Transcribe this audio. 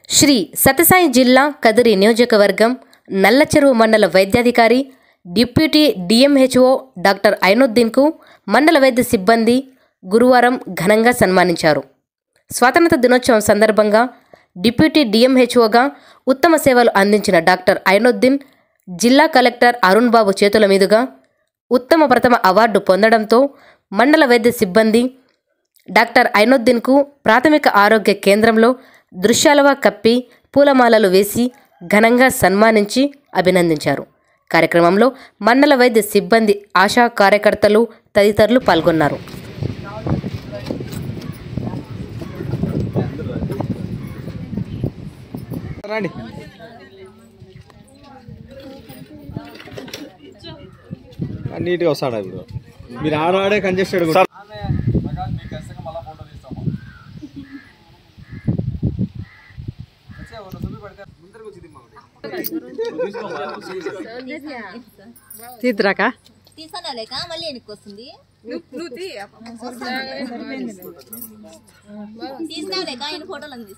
శ్రీ సత్యసాయి జిల్లా కదిరి నియోజకవర్గం నల్లచెరువు మండల వైద్యాధికారి డిప్యూటీ డిఎంహెచ్ఓ డాక్టర్ ఐనుద్దీన్కు మండల వైద్య సిబ్బంది గురువారం ఘనంగా సన్మానించారు స్వాతంత్ర దినోత్సవం సందర్భంగా డిప్యూటీ డిఎంహెచ్ఓగా ఉత్తమ సేవలు అందించిన డాక్టర్ ఐనుద్దీన్ జిల్లా కలెక్టర్ అరుణ్ బాబు చేతుల మీదుగా ఉత్తమ ప్రథమ అవార్డు పొందడంతో మండల వైద్య సిబ్బంది డాక్టర్ ఐనుద్దీన్కు ప్రాథమిక ఆరోగ్య కేంద్రంలో దృశ్యాలవా కప్పి పూలమాలలు వేసి ఘనంగా సన్మానించి అభినందించారు కార్యక్రమంలో మండల వైద్య సిబ్బంది ఆశా కార్యకర్తలు తదితరులు పాల్గొన్నారు రండి నీట్గా వస్తాడా ఇప్పుడు మీరు ఆడాడే కంజెస్టెడ్ కూడా తీద్రాక తీసానా లేక మళ్ళీ వెనక్కి వస్తుంది తీసినా లేక ఆయన ఫోటోలు అంది